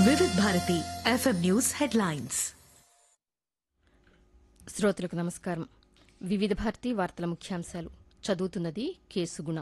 Vividh Bharati FM news headlines శ్రోతలకు నమస్కారం వివిధ భారతి వార్తల ముఖ్యాంశాలు చదువుతున్నది కేసుగుణ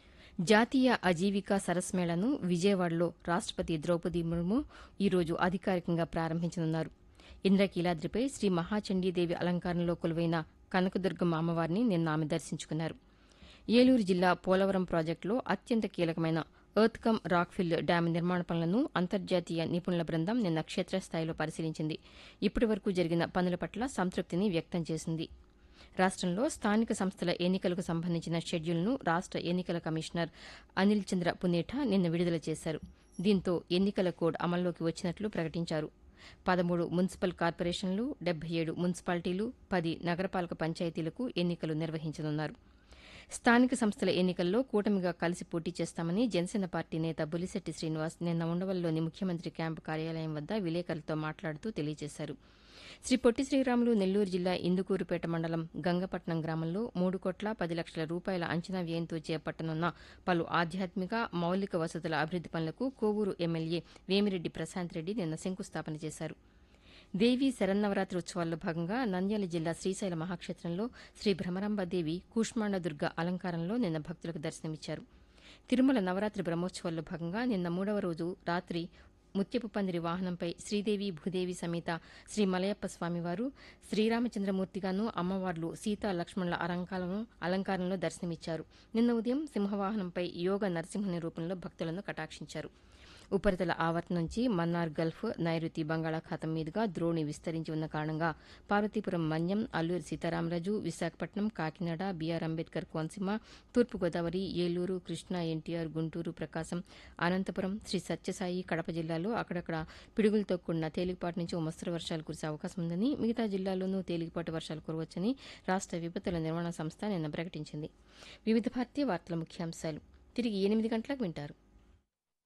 జాతీయ అజీవికా సరస్ మేళను విజయవాడలో రాష్టపతి ద్రౌపది ముర్ము ఈరోజు అధికారికంగా ప్రారంభించనున్నారు ఇంద్రకీలాద్రిపై శ్రీ మహాచండీదేవి అలంకారంలో కొలువైన కనకదుర్గమ్మ అమ్మవారిని నిన్న ఆమె దర్శించుకున్నారు ఏలూరు జిల్లా పోలవరం ప్రాజెక్టులో అత్యంత కీలకమైన ఎర్త్కమ్ రాక్ఫిల్ డ్యాం నిర్మాణ పనులను అంతర్జాతీయ నిపుణుల బృందం నిన్న క్షేత్రస్థాయిలో పరిశీలించింది ఇప్పటి వరకు జరిగిన పనుల పట్ల సంతృప్తిని వ్యక్తం చేసింది రాష్టంలో స్థానిక సంస్థల ఎన్నికలకు సంబంధించిన షెడ్యూల్ను రాష్ట ఎన్నికల కమిషనర్ అనిల్ చంద్ర పునేఠా నిన్న విడుదల చేశారు దీంతో ఎన్నికల కోడ్ అమల్లోకి వచ్చినట్లు ప్రకటించారు పదమూడు మున్సిపల్ కార్పొరేషన్లు డెబ్బై ఏడు మున్సిపాలిటీలు పది నగరపాలక పంచాయతీలకు ఎన్నికలు నిర్వహించనున్నారు స్థానిక సంస్థల ఎన్నికల్లో కూటమిగా కలిసి పోటీ చేస్తామని జనసేన పార్టీ నేత బులిశెట్టి శ్రీనివాస్ నిన్న ఉండవల్లిలోని ముఖ్యమంత్రి క్యాంపు కార్యాలయం వద్ద విలేకరులతో మాట్లాడుతూ తెలియజేశారు శ్రీ పొట్టి శ్రీరాములు నెల్లూరు జిల్లా ఇందుకూరుపేట మండలం గంగపట్నం గ్రామంలో మూడు కోట్ల పది లక్షల రూపాయల అంచనా వ్యయంతో చేపట్టనున్న పలు ఆధ్యాత్మిక మౌలిక వసతుల అభివృద్ది పనులకు కోవూరు ఎమ్మెల్యే వేమిరెడ్డి ప్రశాంత్ రెడ్డి నిన్న శంకుస్థాపన చేశారు దేవీ శరన్నవరాత్రి ఉత్సవాల్లో భాగంగా నంద్యాల జిల్లా శ్రీశైల మహాక్షేత్రంలో శ్రీ భ్రమరాంబదేవి కూష్మాండ దుర్గ అలంకారంలో నిన్న భక్తులకు దర్శనమిచ్చారు తిరుమల నవరాత్రి బ్రహ్మోత్సవాల్లో భాగంగా నిన్న మూడవ రోజు రాత్రి ముత్యపు పందిరి వాహనంపై శ్రీదేవి భూదేవి సమేత శ్రీ మలయప్ప స్వామివారు శ్రీరామచంద్రమూర్తిగాను అమ్మవార్లు సీతా లక్ష్మణుల అలంకారంలో అలంకారంలో దర్శనమిచ్చారు నిన్న ఉదయం సింహవాహనంపై యోగ నరసింహుని రూపంలో భక్తులను కటాక్షించారు ఉపరితల ఆవర్తనం నుంచి మన్నార్ గల్ఫ్ నైరుతి బంగాళాఖాతం మీదుగా ద్రోణి విస్తరించి ఉన్న కారణంగా పార్వతీపురం మన్యం అల్లూరి సీతారామరాజు విశాఖపట్నం కాకినాడ బీఆర్ అంబేద్కర్ కోనసీమ తూర్పుగోదావరి ఏలూరు కృష్ణా ఎన్టీఆర్ గుంటూరు ప్రకాశం అనంతపురం శ్రీ సత్యసాయి కడప జిల్లాలో అక్కడక్కడ పిడుగులతో కూడిన తేలికపాటి నుంచి ఓ మస్తరు వర్షాలు కురిసే అవకాశం ఉందని మిగతా జిల్లాల్లోనూ తేలికపాటి వర్షాలు కురవచ్చని రాష్ట విపత్తుల నిర్వహణ సంస్థ నిన్న ప్రకటించింది వివిధ భారతీయ వార్తల ముఖ్యాంశాలు తిరిగి ఎనిమిది గంటలకు వింటారు